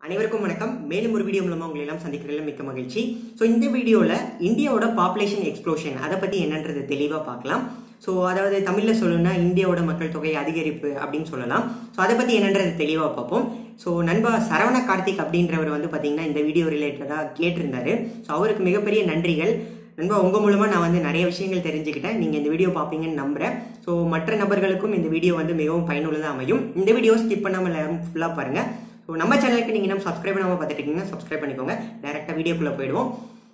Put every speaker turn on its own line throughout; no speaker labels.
அனைவருக்கும் வணக்கம் மேலும் ஒரு வீடியோ மூலமா உங்களை எல்லாம் சந்திக்கிறதுல மிக்க மகிழ்ச்சி ஸோ இந்த வீடியோவில் இந்தியாவோட பாப்புலேஷன் எக்ஸ்ப்ளோஷன் அதை பற்றி என்னன்றது தெளிவாக பார்க்கலாம் ஸோ அதாவது தமிழில் சொல்லணும்னா இந்தியாவோட மக்கள் தொகை அதிகரிப்பு அப்படின்னு சொல்லலாம் ஸோ அதை பற்றி என்னன்றது தெளிவாக பார்ப்போம் ஸோ நண்பா சரவண கார்த்திக் அப்படின்றவர் வந்து பார்த்தீங்கன்னா இந்த வீடியோ ரிலேட்டடாக கேட்டிருந்தாரு ஸோ அவருக்கு மிகப்பெரிய நன்றிகள் நண்பா உங்கள் மூலமாக நான் வந்து நிறைய விஷயங்கள் தெரிஞ்சுக்கிட்டேன் நீங்கள் இந்த வீடியோ பார்ப்பீங்கன்னு நம்புறேன் ஸோ மற்ற நபர்களுக்கும் இந்த வீடியோ வந்து மிகவும் பயனுள்ளதாக அமையும் இந்த வீடியோ ஸ்கிப் பண்ணாமல் எல்லாரும் ஃபுல்லாக பாருங்கள் ஸோ நம்ம சேனலுக்கு நீங்கள் இன்னும் சப்ஸ்கிரைப் பண்ணாமல் பார்த்துட்டு இருக்கீங்கன்னா சப்ஸ்கிரைப் பண்ணிக்கோங்க டேரெக்டாக வீடியோக்குள்ளே போயிடுவோம்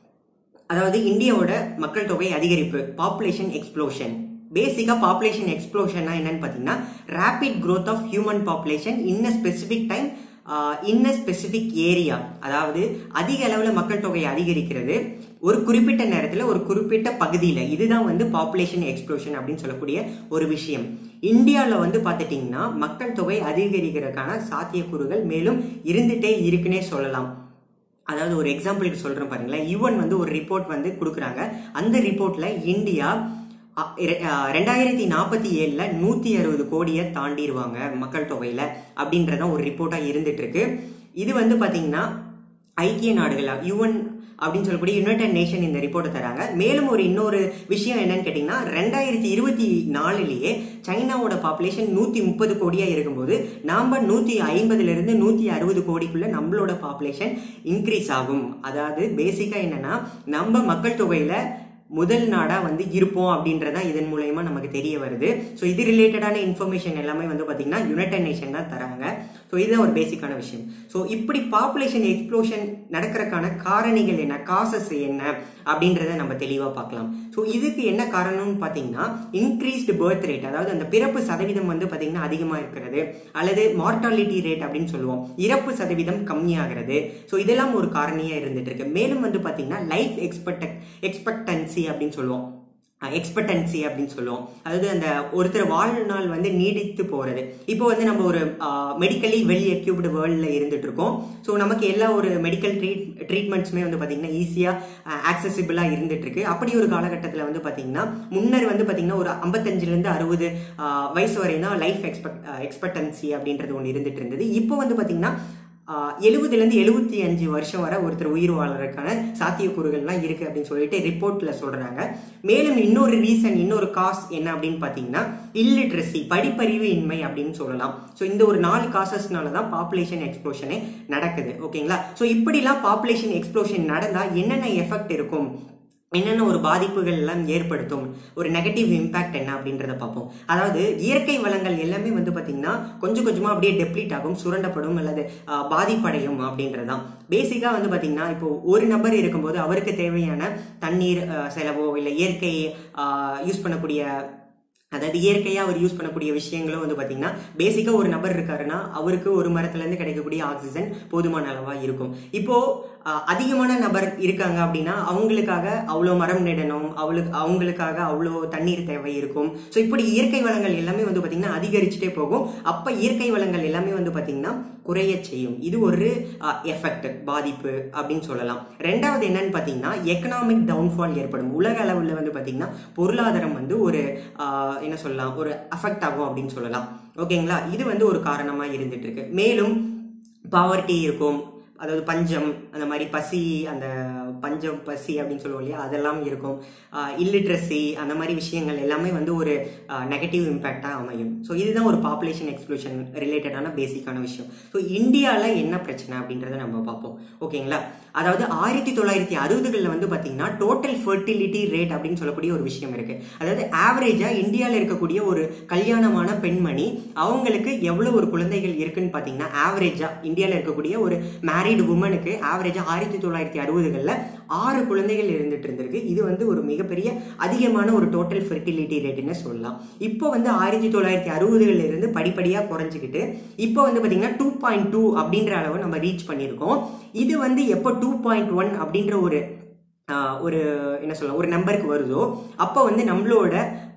அதாவது இந்தியாவோட மக்கள் தொகை அதிகரிப்பு பாப்புலேஷன் எக்ஸ்ப்ளோஷன் பேசிக்காக பாப்புலேஷன் எக்ஸ்ப்ளோஷன்னா என்னன்னு பார்த்தீங்கன்னா rapid growth of human population in a specific time in a specific area அதாவது அதிக அளவில் மக்கள் தொகை அதிகரிக்கிறது ஒரு குறிப்பிட்ட நேரத்தில் ஒரு குறிப்பிட்ட பகுதியில் இதுதான் வந்து பாப்புலேஷன் எக்ஸ்ப்ளோஷன் அப்படின்னு சொல்லக்கூடிய ஒரு விஷயம் இந்தியாவில் வந்து பார்த்துட்டிங்கன்னா மக்கள் தொகை அதிகரிக்கிறதுக்கான சாத்தியக்கூறுகள் மேலும் இருந்துட்டே இருக்குன்னே சொல்லலாம் அதாவது ஒரு எக்ஸாம்பிளுக்கு சொல்கிறேன் பாருங்களேன் யுவன் வந்து ஒரு ரிப்போர்ட் வந்து கொடுக்குறாங்க அந்த ரிப்போர்ட்டில் இந்தியா அ- இர- அ, ரெண்டாயிரத்தி நாற்பத்தி ஏழில் நூற்றி அறுபது கோடியை தாண்டிடுவாங்க மக்கள் தொகையில் அப்படின்றத ஒரு ரிப்போர்ட்டாக இருந்துட்டு இருக்கு இது வந்து பார்த்தீங்கன்னா ஐக்கிய நாடுகள் யுஎன் அப்படின்னு சொல்லக்கூடிய யுனைடெட் நேஷன் இந்த ரிப்போர்ட்டை தராங்க மேலும் ஒரு இன்னொரு விஷயம் என்னன்னு கேட்டிங்கன்னா ரெண்டாயிரத்தி இருபத்தி நாலுலேயே சைனாவோட பாப்புலேஷன் நூற்றி முப்பது கோடியாக இருக்கும்போது நாம் நூற்றி ஐம்பதுலேருந்து நூற்றி அறுபது கோடிக்குள்ள நம்மளோட பாப்புலேஷன் இன்க்ரீஸ் ஆகும் அதாவது பேசிக்காக என்னன்னா நம்ம மக்கள் தொகையில் முதல் நாடாக வந்து இருப்போம் அப்படின்றதான் இதன் மூலயமா நமக்கு தெரிய வருது ஸோ இது ரிலேட்டடான இன்ஃபர்மேஷன் எல்லாமே வந்து பார்த்தீங்கன்னா யுனைடெட் நேஷன் தான் தராங்க ஸோ இதுதான் ஒரு பேசிக்கான விஷயம் ஸோ இப்படி பாப்புலேஷன் எக்ஸ்ப்ளோஷன் நடக்கிறதுக்கான காரணிகள் என்ன காசஸ் என்ன அப்படின்றத நம்ம தெளிவாக பார்க்கலாம் ஸோ இதுக்கு என்ன காரணம்னு பார்த்தீங்கன்னா இன்க்ரீஸ்டு பர்த் ரேட் அதாவது அந்த பிறப்பு சதவீதம் வந்து பார்த்தீங்கன்னா அதிகமாக இருக்கிறது அல்லது மார்டாலிட்டி ரேட் அப்படின்னு சொல்லுவோம் இறப்பு சதவீதம் கம்மியாகிறது ஸோ இதெல்லாம் ஒரு காரணியாக இருந்துட்டு இருக்கு மேலும் வந்து பார்த்தீங்கன்னா லைஃப் எக்ஸ்பெக்ட் எக்ஸ்பெக்டன்சி அப்படின்னு சொல்லுவோம் எக்ஸ்பெக்டன்சி அப்படின்னு சொல்லுவோம் அதாவது அந்த ஒருத்தர் வாழ்நாள் வந்து நீடித்து போகிறது இப்போ வந்து நம்ம ஒரு மெடிக்கலி வெல் எக்யூப்டு வேர்ல்டில் இருந்துட்டு இருக்கோம் ஸோ நமக்கு எல்லா ஒரு மெடிக்கல் ட்ரீட் ட்ரீட்மெண்ட்ஸுமே வந்து பார்த்திங்கன்னா ஈஸியாக ஆக்சசிபிளாக இருந்துட்டு இருக்கு அப்படி ஒரு காலகட்டத்தில் வந்து பார்த்திங்கன்னா முன்னர் வந்து பார்த்திங்கன்னா ஒரு ஐம்பத்தஞ்சிலேருந்து அறுபது வயசு வரையும் தான் லைஃப் எக்ஸ்பெக்ட் எக்ஸ்பெக்டன்சி அப்படின்றது ஒன்று இருந்துட்டு இருந்தது இப்போ வந்து பார்த்திங்கன்னா எழுபதுலேருந்து எழுபத்தி அஞ்சு வருஷம் வரை ஒருத்தர் உயிர் வாழறதுக்கான சாத்தியக்கூறுகள்லாம் இருக்குது அப்படின்னு சொல்லிட்டு ரிப்போர்ட்டில் சொல்கிறாங்க மேலும் இன்னொரு ரீசன் இன்னொரு காஸ் என்ன அப்படின்னு பார்த்தீங்கன்னா இல்லிட்ரஸி படிப்பறிவு இன்மை அப்படின்னு சொல்லலாம் ஸோ இந்த ஒரு நாலு காசஸ்னால தான் பாப்புலேஷன் எக்ஸ்ப்ளோஷனே நடக்குது ஓகேங்களா ஸோ இப்படிலாம் பாப்புலேஷன் எக்ஸ்ப்ளோஷன் நடந்தால் என்னென்ன எஃபெக்ட் இருக்கும் என்னென்ன ஒரு பாதிப்புகள் எல்லாம் ஏற்படுத்தும் ஒரு நெகட்டிவ் இம்பேக்ட் என்ன அப்படின்றத பார்ப்போம் அதாவது இயற்கை வளங்கள் எல்லாமே வந்து பார்த்தீங்கன்னா கொஞ்சம் கொஞ்சமாக அப்படியே டெப்ளீட் ஆகும் சுரண்டப்படும் அல்லது ஆஹ், பாதிப்படையும் அப்படின்றதுதான் பேசிக்காக வந்து பார்த்தீங்கன்னா இப்போ ஒரு நபர் இருக்கும்போது அவருக்கு தேவையான தண்ணீர் ஆஹ், செலவோ இல்லை இயற்கை யூஸ் பண்ணக்கூடிய அதாவது இயற்கையாக அவர் யூஸ் பண்ணக்கூடிய விஷயங்களும் வந்து பார்த்தீங்கன்னா பேசிக்காக ஒரு நபர் இருக்காருன்னா அவருக்கு ஒரு மரத்துலேருந்து கிடைக்கக்கூடிய ஆக்சிஜன் போதுமான அளவாக இருக்கும் இப்போ அஹ், அதிகமான நபர் இருக்காங்க அப்படின்னா அவங்களுக்காக அவ்வளோ மரம் நடணும் அவளுக்கு அவங்களுக்காக அவ்வளோ தண்ணீர் தேவை இருக்கும் ஸோ இப்படி இயற்கை வளங்கள் எல்லாமே வந்து பார்த்தீங்கன்னா அதிகரிச்சுட்டே போகும் அப்போ இயற்கை வளங்கள் எல்லாமே வந்து பார்த்தீங்கன்னா குறைய செய்யும் இது ஒரு எஃபெக்ட் பாதிப்பு அப்படின்னு சொல்லலாம் ரெண்டாவது என்னன்னு பார்த்தீங்கன்னா எக்கனாமிக் டவுன்ஃபால் ஏற்படும் உலக அளவில் வந்து பார்த்தீங்கன்னா பொருளாதாரம் வந்து ஒரு ஆஹ், என்ன சொல்லலாம் ஒரு அஃபெக்ட் ஆகும் அப்படின்னு சொல்லலாம் ஓகேங்களா இது வந்து ஒரு காரணமாக இருந்துட்டு இருக்கு மேலும் பாவர்ட்டி இருக்கும் அதாவது பஞ்சம் அந்த மாதிரி பசி அந்த பஞ்சம் பசி அப்படின்னு சொல்லுவோம் இல்லையா அதெல்லாம் இருக்கும் இல்லிட்ரஸி அந்த மாதிரி விஷயங்கள் எல்லாமே வந்து ஒரு நெகட்டிவ் இம்பேக்டாக அமையும் ஸோ இதுதான் ஒரு பாப்புலேஷன் எக்ஸ்க்ளூஷன் ரிலேட்டடான பேசிக்கான விஷயம் ஸோ இந்தியாவில் என்ன பிரச்சனை அப்படின்றத நம்ம பார்ப்போம் ஓகேங்களா அதாவது ஆயிரத்தி தொள்ளாயிரத்தி அறுபதுகளில் வந்து பார்த்தீங்கன்னா டோட்டல் ஃபர்டிலிட்டி ரேட் அப்படின்னு சொல்லக்கூடிய ஒரு விஷயம் இருக்கு அதாவது ஆவரேஜாக இந்தியாவில் இருக்கக்கூடிய ஒரு கல்யாணமான பெண்மணி அவங்களுக்கு எவ்வளோ ஒரு குழந்தைகள் இருக்குன்னு பார்த்தீங்கன்னா ஆவரேஜாக இந்தியாவில் இருக்கக்கூடிய ஒரு மேரிடு உமனுக்கு ஆவரேஜாக ஆயிரத்தி தொள்ளாயிரத்தி அறுபதுகளில் ஆறு குழந்தைகள் இருந்துட்டு இருந்திருக்கு இது வந்து ஒரு மிகப்பெரிய அதிகமான ஒரு டோட்டல் ஃபெர்டிலிட்டி ரேட்னு சொல்லலாம் இப்போ வந்து ஆயிரத்தி தொள்ளாயிரத்தி அறுபதுகளில் இருந்து படிப்படியாக குறைஞ்சிக்கிட்டு இப்போ வந்து பார்த்தீங்கன்னா டூ பாயிண்ட் டூ அப்படின்ற அளவு நம்ம ரீச் பண்ணியிருக்கோம் இது வந்து எப்போ டூ பாயிண்ட் ஒன் அப்படின்ற ஒரு ஆஹ், ஒரு என்ன சொல்லலாம் ஒரு நம்பருக்கு வருதோ அப்போ வந்து நம்மளோட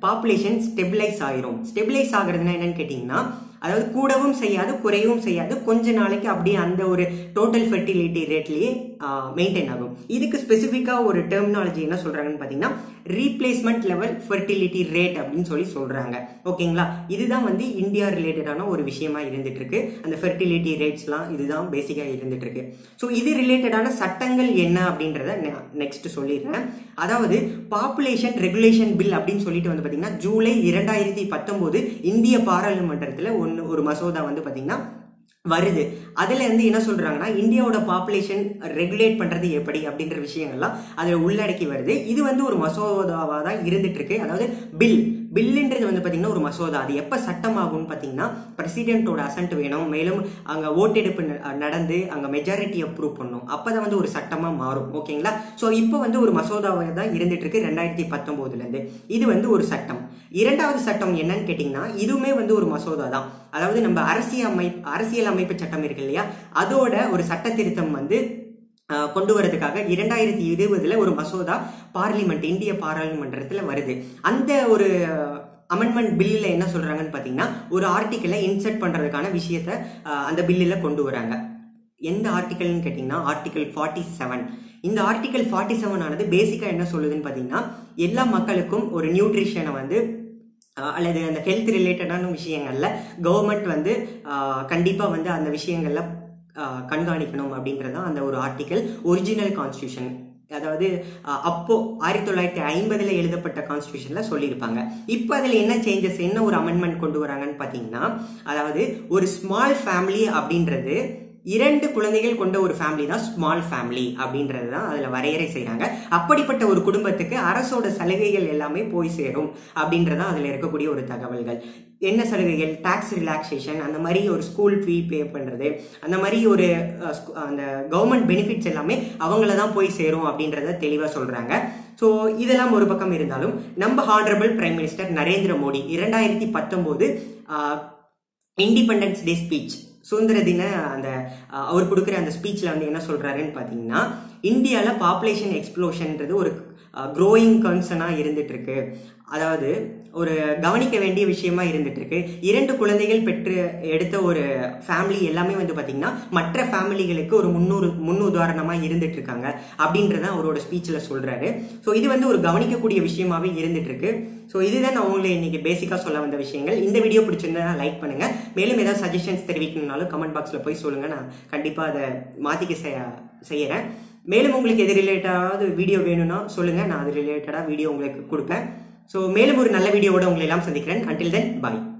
பாப்புலேஷன் ஸ்டெபிளைஸ் ஆயிரும் ஸ்டெபிளைஸ் ஆகுறதுன்னா என்னன்னு கேட்டிங்கன்னா அதாவது கூடவும் செய்யாது குறையவும் செய்யாது கொஞ்ச நாளைக்கு அப்படியே அந்த ஒரு டோட்டல் ஃபெர்டிலிட்டி ரேட்லயே மெயின்டைன் ஆகும் இதுக்கு ஸ்பெசிஃபிக்காக ஒரு டெர்மினாலஜி என்ன சொல்றாங்கன்னு பார்த்தீங்கன்னா ரீப்ளேஸ்மெண்ட் லெவல் ஃபெர்டிலிட்டி ரேட் அப்படின்னு சொல்லி சொல்றாங்க ஓகேங்களா இதுதான் வந்து இந்தியா ரிலேட்டடான ஒரு விஷயமா இருந்துட்டு இருக்கு அந்த ஃபெர்டிலிட்டி ரேட்ஸ்லாம் இதுதான் பேசிக்காக இருந்துட்டு இருக்கு ஸோ இது ரிலேட்டடான சட்டங்கள் என்ன அப்படின்றத நெக்ஸ்ட் சொல்லிடுறேன் அதாவது பாப்புலேஷன் ரெகுலேஷன் பில் அப்படின்னு சொல்லிட்டு வந்து பார்த்தீங்கன்னா ஜூலை இரண்டாயிரத்தி பத்தொம்போது இந்திய பாராளுமன்றத்தில் ஒன்று ஒரு மசோதா வந்து பார்த்தீங்கன்னா வருது அதுல இருந்து என்ன சொல்றாங்கன்னா இந்தியாவோட பாப்புலேஷன் ரெகுலேட் பண்றது எப்படி அப்படின்ற விஷயங்கள்லாம் அதுல உள்ளடக்கி வருது இது வந்து ஒரு மசோதாவா தான் இருந்துட்டு இருக்கு அதாவது பில் பில்லுன்றது வந்து பாத்தீங்கன்னா ஒரு மசோதா அது எப்ப சட்டமாகும்னு பாத்தீங்கன்னா பிரசிடென்ட்டோட அசன்ட் வேணும் மேலும் அங்க ஓட்டெடுப்பு ந- நடந்து அங்க மெஜாரிட்டி அப்ரூவ் பண்ணும் அப்பதான் வந்து ஒரு சட்டமா மாறும் ஓகேங்களா சோ இப்போ வந்து ஒரு மசோதாவை தான் இருந்துட்டு இருக்கு ரெண்டாயிரத்தி பத்தொன்பதுல இருந்து இது வந்து ஒரு சட்டம் இரண்டாவது சட்டம் என்னன்னு கேட்டீங்கன்னா இதுவுமே வந்து ஒரு மசோதா தான் அதாவது நம்ம அரசியல் அமைப்பு அரசியல் அமைப்பு சட்டம் இருக்கு இல்லையா அதோட ஒரு சட்ட திருத்தம் வந்து அஹ், கொண்டு வரதுக்காக இரண்டாயிரத்தி இருபதுல ஒரு மசோதா பார்லிமெண்ட் இந்திய பாராளுமன்றத்தில் வருது அந்த ஒரு அமெண்ட்மெண்ட் பில்லில் என்ன சொல்றாங்கன்னு பார்த்தீங்கன்னா ஒரு ஆர்டிக்கலை இன்சர்ட் பண்றதுக்கான விஷயத்த அஹ், அந்த பில்லில் கொண்டு வராங்க எந்த ஆர்டிக்கல்னு கேட்டிங்கன்னா ஆர்டிகல் ஃபார்ட்டி செவன் இந்த ஆர்டிகல் ஃபார்ட்டி செவன் ஆனது பேசிக்காக என்ன சொல்லுதுன்னு பார்த்தீங்கன்னா எல்லா மக்களுக்கும் ஒரு நியூட்ரிஷனை வந்து அஹ், அல்லது அந்த ஹெல்த் ரிலேட்டடான விஷயங்கள்ல கவர்மெண்ட் வந்து அஹ், கண்டிப்பா வந்து அந்த விஷயங்கள்ல அஹ், கண்காணிக்கணும் அப்படின்றது தான் அந்த ஒரு ஆர்டிக்கல் ஒரிஜினல் கான்ஸ்டியூஷன் அதாவது அஹ், அப்போ ஆயிரத்தி தொள்ளாயிரத்தி ஐம்பதுல எழுதப்பட்ட கான்ஸ்டியூஷன்ல சொல்லியிருப்பாங்க இப்போ அதுல என்ன சேஞ்சஸ் என்ன ஒரு அமெண்ட்மெண்ட் கொண்டு வராங்கன்னு பாத்தீங்கன்னா அதாவது ஒரு ஸ்மால் ஃபேமிலி அப்படின்றது இரண்டு குழந்தைகள் கொண்ட ஒரு ஃபேமிலி தான் ஸ்மால் ஃபேமிலி அப்படின்றது தான் அதுல வரையறை செய்றாங்க அப்படிப்பட்ட ஒரு குடும்பத்துக்கு அரசோட சலுகைகள் எல்லாமே போய் சேரும் அப்படின்றதான் அதுல இருக்கக்கூடிய ஒரு தகவல்கள் என்ன சலுகைகள் டாக்ஸ் ரிலாக்ஸேஷன் அந்த மாதிரி ஒரு ஸ்கூல் ஃபீ பே பண்றது அந்த மாதிரி ஒரு அஹ், ஸ்கூ- அந்த கவர்மெண்ட் பெனிஃபிட்ஸ் எல்லாமே அவங்கள தான் போய் சேரும் அப்படின்றத தெளிவா சொல்றாங்க ஸோ இதெல்லாம் ஒரு பக்கம் இருந்தாலும் நம்ம honourable prime minister Narendra Modi இரண்டாயிரத்தி பத்தொன்பது இண்டிபெண்டன்ஸ் டே ஸ்பீச் சுதந்திர தின அந்த அஹ், அவர் கொடுக்குற அந்த ஸ்பீச்சில் வந்து என்ன சொல்றாருன்னு பார்த்தீங்கன்னா இந்தியாவில் பாப்புலேஷன் எக்ஸ்ப்ளோஷன்ன்றது ஒரு க்ரோயிங் கன்சர்னாக இருந்துட்டு இருக்கு அதாவது ஒரு கவனிக்க வேண்டிய விஷயமா இருந்துட்டு இருக்கு இரண்டு குழந்தைகள் பெற்று எடுத்த ஒரு ஃபேமிலி எல்லாமே வந்து பாத்தீங்கன்னா மற்ற ஃபேமிலிகளுக்கு ஒரு முன்னூறு முன்னுதாரணமா இருந்துட்டு இருக்காங்க அப்படின்றத அவரோட ஸ்பீச்சில் சொல்றாரு ஸோ இது வந்து ஒரு கவனிக்கக்கூடிய விஷயமாவே இருந்துட்டு இருக்கு ஸோ இதுதான் நான் உங்களுக்கு இன்னைக்கு பேசிக்கா சொல்ல வந்த விஷயங்கள் இந்த வீடியோ பிடிச்சிருந்தா லைக் பண்ணுங்க மேலும் ஏதாவது சஜஷன்ஸ் தெரிவிக்கணும்னாலும் கமெண்ட் பாக்ஸ்ல போய் சொல்லுங்க நான் கண்டிப்பா அதை மாத்திக்க செய்ய- செய்யறேன் மேலும் உங்களுக்கு எது ரிலேட்டடாவது வீடியோ வேணும்னா சொல்லுங்க நான் அது ரிலேட்டடா வீடியோ உங்களுக்கு கொடுப்பேன் ஸோ மேலும் ஒரு நல்ல வீடியோவோட உங்களை எல்லாம் சந்திக்கிறேன் அன்டில் தென் பாய்